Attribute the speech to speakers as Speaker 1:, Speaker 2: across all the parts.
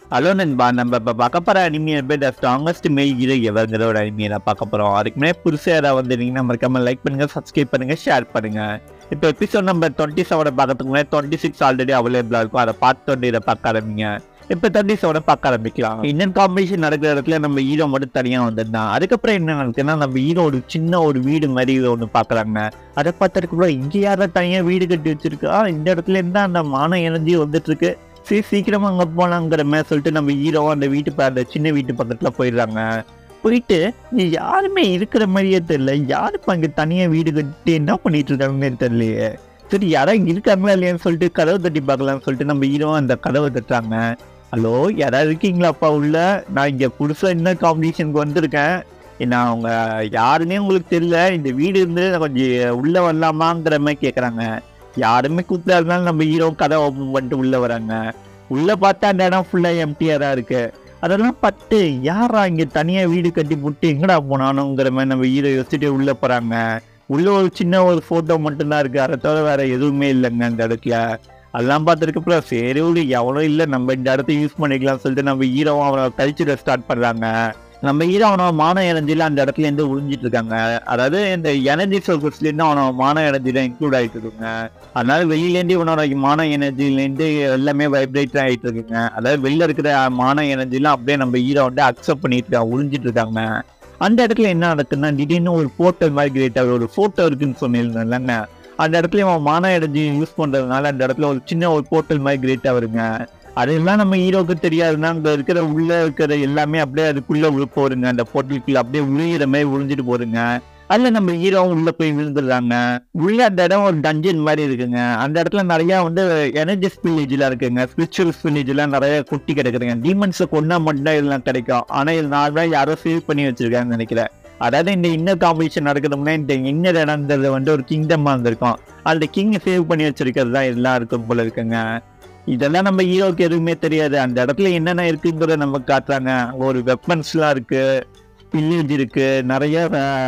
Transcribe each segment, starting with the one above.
Speaker 1: hello நண்பா நம்ம இப்போ பார்க்க போகிற அனிமியை பேர் த ஸ்ட்ராங்கஸ்ட் மெயில் ஹீரோ எவங்கிற ஒரு அனிமியை நான் பார்க்க போகிறோம் அதுக்கு முன்னாடி புதுசாக யாராவது வந்துருந்தீங்கன்னா மறக்காம லைக் பண்ணுங்க சப்ஸ்கிரைப் பண்ணுங்க ஷேர் பண்ணுங்க இப்போ எபிசோட் நம்பர் டுவெண்ட்டி செவனை பார்க்கறதுக்கு முன்னாடி டுவெண்ட்டி சிக்ஸ் ஆல்ரெடி அவைலபிளாக இருக்கும் அதை பார்த்து இதை பார்க்க ஆரம்பிங்க இப்போ தேர்ட்டி செவனை பார்க்க ஆரம்பிக்கலாம் இன்னும் காம்படிஷன் நடக்கிற இடத்துல நம்ம ஹீரோ மட்டும் தனியாக வந்திருந்தான் அதுக்கப்புறம் என்ன நடக்குதுன்னா நம்ம ஹீரோ ஒரு சின்ன ஒரு வீடு மாதிரி ஒன்று பார்க்குறாங்க அதை பார்த்ததுக்கப்புறம் இங்கே யாரா தனியாக வீடு கட்டி வச்சிருக்கா இந்த இடத்துல இருந்தா அந்த மான எனர்ஜி வந்துட்டு இருக்கு சரி சீக்கிரமா அங்கே போலாங்கிற மாதிரி சொல்லிட்டு நம்ம ஹீரோ அந்த வீட்டு ப- அந்த சின்ன வீட்டு பக்கத்தில் போயிடுறாங்க போயிட்டு இங்க யாருமே இருக்கிற மாதிரியே தெரியல யாருப்பா இங்கே தனியாக வீடு கட்டி என்ன பண்ணிட்டு இருக்காங்கன்னு தெரியலையே சரி யாராவது இருக்காங்களா இல்லையான்னு சொல்லிட்டு கதவை தட்டி பார்க்கலாம்னு சொல்லிட்டு நம்ம ஹீரோ அந்த கதவை தட்டுறாங்க ஹலோ யாராவது இருக்கீங்களாப்பா உள்ள நான் இங்கே புதுசாக என்ன காம்படிஷனுக்கு வந்திருக்கேன் நான் அவங்க யாருன்னே உங்களுக்கு தெரியல இந்த வீடு இருந்து நான் கொஞ்சம் உள்ளே வரலாமாங்கிற மாதிரி கேட்குறாங்க யாருமே கூப்பிடாதனால நம்ம ஹீரோ கதை ஓப்பன் பண்ணிட்டு உள்ள வராங்க உள்ள பார்த்தா அந்த இடம் ஃபுல்லா எம்டியா தான் இருக்கு அதெல்லாம் பட்டு யாரா இங்க தனியா வீடு கட்டி போட்டு எங்கடா போனானுங்கிற மாதிரி நம்ம ஹீரோ யோசிச்சுட்டு உள்ள போறாங்க உள்ள ஒரு சின்ன ஒரு போட்டோ மட்டும்தான் இருக்கு அதை தவிர வேற எதுவுமே இல்லைங்க அந்த இடத்துல அதெல்லாம் பார்த்ததுக்கு அப்புறம் சரி விடு எவ்வளோ இல்லை நம்ம இந்த இடத்த யூஸ் பண்ணிக்கலாம் சொல்லிட்டு நம்ம ஹீரோவும் அவனை கழிச்சிட ஸ்டார்ட் பண்றாங்க நம்ம ஹீரோ அவனோட மான எனர்ஜில அந்த இடத்துல இருந்து உறிஞ்சிட்டு இருக்காங்க அதாவது இந்த எனர்ஜி சோர்சஸ்ல இருந்து அவனோட மான எனர்ஜில இன்க்ளூட் ஆயிட்டு இருக்குங்க அதனால வெளியிலேருந்து இவனோட மான எனர்ஜிலேருந்து எல்லாமே வைப்ரேட் ஆகிட்டு இருக்குங்க அதாவது வெளில இருக்கிற மான எனர்ஜிலாம் அப்படியே நம்ம ஹீரோ வந்து அக்செப்ட் பண்ணிட்டு இருக்காங்க உறிஞ்சிட்டு இருக்காங்க அந்த இடத்துல என்ன நடக்குதுன்னா திடீர்னு ஒரு போர்ட்டல் மாதிரி கிரியேட் ஆகுது ஒரு ஃபோட்டோ இருக்குன்னு சொன்னிருந்தேன்லங்க அந்த இடத்துல அவன் மான எனர்ஜி யூஸ் பண்றதுனால அந்த இடத்துல ஒரு சின்ன ஒரு போர்ட்டல் மாதிரி கிரியேட் ஆகுதுங்க அதெல்லாம் நம்ம ஹீரோக்கு தெரியாதுன்னா அங்க இருக்கிற உள்ள இருக்கிற எல்லாமே அப்படியே அதுக்குள்ள உள்ள போருங்க அந்த போர்ட்டலுக்குள்ள அப்படியே உழியிற மாதிரி உழிஞ்சிட்டு போருங்க அதுல நம்ம ஹீரோவும் உள்ள போய் விழுந்துடுறாங்க உள்ள அந்த இடம் ஒரு டஞ்சன் மாதிரி இருக்குங்க அந்த இடத்துல நிறைய வந்து எனர்ஜி ஸ்பில்லேஜ்லாம் இருக்குங்க ஸ்பிரிச்சுவல் ஸ்பில்லேஜ்லாம் நிறைய குட்டி கிடைக்குதுங்க டீமன்ஸை கொண்டா மட்டும் இதெல்லாம் கிடைக்கும் ஆனா இது நார்மலாக யாரோ சேவ் பண்ணி வச்சிருக்காங்கன்னு நினைக்கிறேன் அதாவது இந்த இன்னர் காம்படிஷன் நடக்கிறதுனா இந்த இன்னர் இடம்ன்றது வந்து ஒரு கிங்டமா இருந்திருக்கும் அந்த கிங் சேவ் பண்ணி வச்சிருக்கிறது தான் இதெல்லாம் இருக்கும் போல இருக்குங்க இதெல்லாம் நம்ம ஹீரோக்கு எதுவுமே தெரியாது அந்த இடத்துல என்னென்ன இருக்குங்கிறத நம்ம காட்டுறாங்க அங்க ஒரு வெப்பன்ஸ்லாம் இருக்கு பில்லேஜ் இருக்கு நிறைய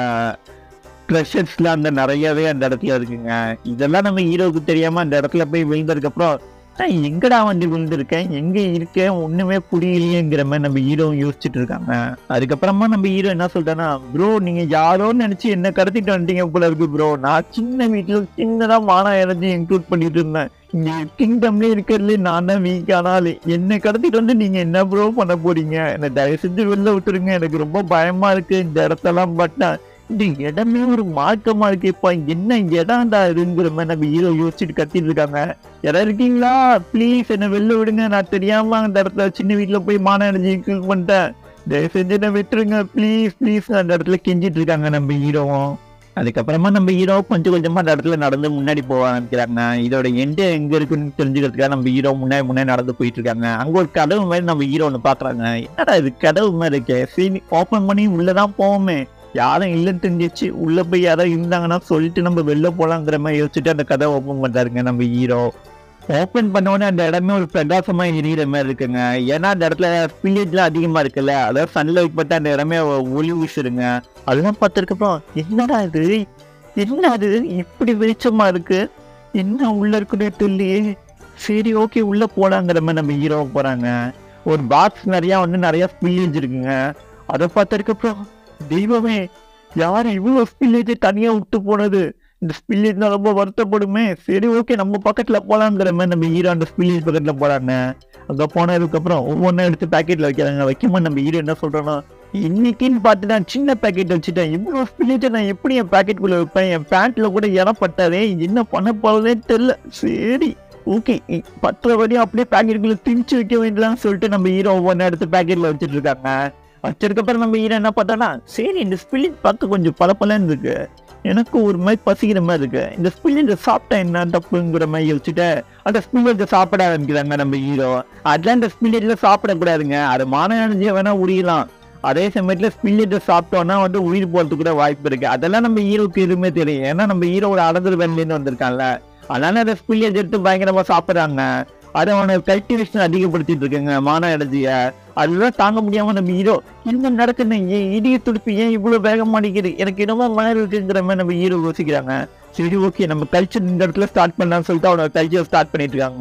Speaker 1: ட்ரெஷர்ஸ்லாம் அந்த நிறையவே அந்த இடத்துல இருக்குங்க இதெல்லாம் நம்ம ஹீரோவுக்கு தெரியாம அந்த இடத்துல போய் விழுந்ததுக்கு அப்புறம் நான் எங்கடா வந்து விழுந்திருக்கேன் எங்க இருக்கேன் ஒண்ணுமே புரியலையேங்கிற மாதிரி நம்ம ஹீரோ யோசிச்சுட்டு இருக்காங்க அதுக்கப்புறமா நம்ம ஹீரோ என்ன சொல்றேன்னா ப்ரோ நீங்க யாரோன்னு நினைச்சு என்ன கடத்திட்டு வந்துட்டீங்க போல இருக்கு ப்ரோ நான் சின்ன வீட்டுல சின்னதா மான எனர்ஜி இன்க்ளூட் பண்ணிட்டு இருந்தேன் இங்க கிங்டம்ல இருக்கிறதுல நான் தான் வீக் ஆனாலும் என்னை கடத்திட்டு வந்து நீங்க என்ன ப்ரோ பண்ண போறீங்க என்ன தயவு செஞ்சு வெளில விட்டுருங்க எனக்கு ரொம்ப பயமா இருக்கு இந்த இடத்தெல்லாம் பட்டா இந்த இடமே ஒரு மார்க்கமா இருக்கேப்பா என்ன இடம்டா இதுங்கிற மாதிரி நம்ம ஹீரோ யோசிச்சுட்டு கத்திட்டு இருக்காங்க யாராவது இருக்கீங்களா ப்ளீஸ் என்ன வெளில விடுங்க நான் தெரியாம அந்த இடத்துல சின்ன வீட்டுல போய் மான எனர்ஜி இன்க்ளூட் பண்ணிட்டேன் தயவு செஞ்சு என்ன விட்டுருங்க ப்ளீஸ் ப்ளீஸ் அந்த இடத்துல கெஞ்சிட்டு இருக்காங்க நம்ம ஹீரோவும் அதுக்கப்புறமா நம்ம ஹீரோ கொஞ்சம் கொஞ்சமா அந்த இடத்துல நடந்து முன்னாடி போக ஆரம்பிக்கிறாங்க இதோட எண்டு எங்க இருக்குன்னு தெரிஞ்சுக்கிறதுக்காக நம்ம ஹீரோ முன்னாடி முன்னாடி நடந்து போயிட்டு இருக்காங்க அங்க ஒரு கதவு மாதிரி நம்ம ஹீரோ ஒன்று பாக்குறாங்க என்னடா இது கதவு மாதிரி இருக்கே சரி ஓப்பன் பண்ணி உள்ளதான் போவோமே யாரும் இல்லைன்னு தெரிஞ்சிச்சு உள்ள போய் யாராவது இருந்தாங்கன்னா சொல்லிட்டு நம்ம வெளில போலாங்கிற மாதிரி யோசிச்சுட்டு அந்த கதவை ஓப்பன் பண்றாருங்க நம்ம ஹீரோ ஓப்பன் பண்ண உடனே அந்த இடமே ஒரு பிரகாசமா எரியிற மாதிரி இருக்குங்க ஏன்னா அந்த இடத்துல ஸ்பில்லேஜ்லாம் அதிகமா இருக்குல்ல அதாவது சன்ல பார்த்தா அந்த இடமே ஒளி வீசுருங்க அதெல்லாம் பார்த்ததுக்கப்புறம் என்னடா இது என்ன அது இப்படி வெளிச்சமா இருக்கு என்ன உள்ள இருக்குன்னே தெரியலையே சரி ஓகே உள்ள போலாங்கிற மாதிரி நம்ம ஹீரோ போறாங்க ஒரு பாக்ஸ் நிறைய வந்து நிறைய ஸ்பில்லேஜ் இருக்குங்க அதை பார்த்ததுக்கப்புறம் தெய்வமே யார் இவ்வளோ ஸ்பில்லேஜ் தனியா விட்டு போனது இந்த ஸ்பில்லேஜ் ரொம்ப வருத்தப்படுமே சரி ஓகே நம்ம பக்கத்துல போலாங்கிற மாதிரி நம்ம ஹீரோ அந்த ஸ்பில்லேஜ் பக்கத்துல போறாங்க அங்க போனதுக்கு அப்புறம் ஒவ்வொன்றும் எடுத்து பாக்கெட்ல வைக்கிறாங்க வைக்கும்போது நம்ம ஹீரோ என்ன சொல்றோம்னா இன்னைக்குன்னு பார்த்து நான் சின்ன பாக்கெட் வச்சுட்டேன் இவ்வளோ ஸ்பில்லேஜை நான் எப்படி என் பாக்கெட்டுக்குள்ள வைப்பேன் என் பேண்ட்ல கூட இடம் பட்டாதே என்ன பண்ண போறதே தெரியல சரி ஓகே பத்து வரையும் அப்படியே பாக்கெட்டுக்குள்ள திணிச்சு வைக்க வேண்டியதான்னு சொல்லிட்டு நம்ம ஹீரோ ஒவ்வொன்றும் எடுத்து பாக்கெட்ல வச்சுட்டு இருக்காங்க வச்சதுக்கப்புறம் நம்ம ஹீரோ என்ன பார்த்தோன்னா சரி இந்த ஸ்பில்லிட் பார்க்க கொஞ்சம் பளபளன்னு இருக்கு எனக்கு ஒரு மாதிரி பசிக்கிற மாதிரி இருக்கு இந்த ஸ்பில்லிட் சாப்பிட்டா என்ன தப்புங்கிற மாதிரி யோசிச்சுட்டு அந்த ஸ்பில்லிட் சாப்பிட ஆரம்பிக்கிறாங்க நம்ம ஹீரோ அதெல்லாம் இந்த ஸ்பில்லிட்ல சாப்பிடக்கூடாதுங்க அது மான எனர்ஜியை வேணா உரியலாம் அதே சமயத்துல ஸ்பில்லிட்டை சாப்பிட்டோம்னா வந்து உயிர் போறதுக்கு கூட வாய்ப்பு இருக்கு அதெல்லாம் நம்ம ஹீரோக்கு எதுவுமே தெரியும் ஏன்னா நம்ம ஹீரோ ஒரு அடந்தர் வேலையிலேருந்து வந்திருக்கான்ல அதனால அந்த ஸ்பில்லிட் எடுத்து பயங்கரமா சாப்பிடுறாங்க அதை அவனை கல்டிவேஷன் அதிகப்படுத்திட்டு இருக்குங்க மான எனர்ஜியை அதெல்லாம் தாங்க முடியாம நம்ம ஹீரோ என்ன நடக்குது ஏன் இடிய துடிப்பு ஏன் இவ்வளவு வேகமா அடிக்குது எனக்கு என்னமோ மழை இருக்குங்கிற மாதிரி நம்ம ஹீரோ யோசிக்கிறாங்க சரி ஓகே நம்ம கல்ச்சர் இந்த இடத்துல ஸ்டார்ட் பண்ணலாம்னு சொல்லிட்டு அவனோட கல்ச்சர் ஸ்டார்ட் பண்ணிட்டு இருக்காங்க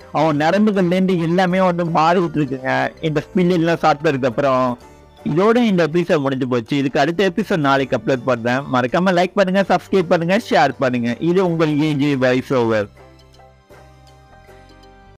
Speaker 1: அவன் நரம்புகள்லேருந்து எல்லாமே வந்து மாறிட்டு இருக்குங்க இந்த ஸ்பில் எல்லாம் சாப்பிட்டதுக்கு அப்புறம் இதோட இந்த எபிசோட் முடிஞ்சு போச்சு இதுக்கு அடுத்த எபிசோட் நாளைக்கு அப்லோட் பண்றேன் மறக்காம லைக் பண்ணுங்க சப்ஸ்கிரைப் பண்ணுங்க ஷேர் பண்ணுங்க இது உங்கள் ஏஜி வைஸ் ஓவர்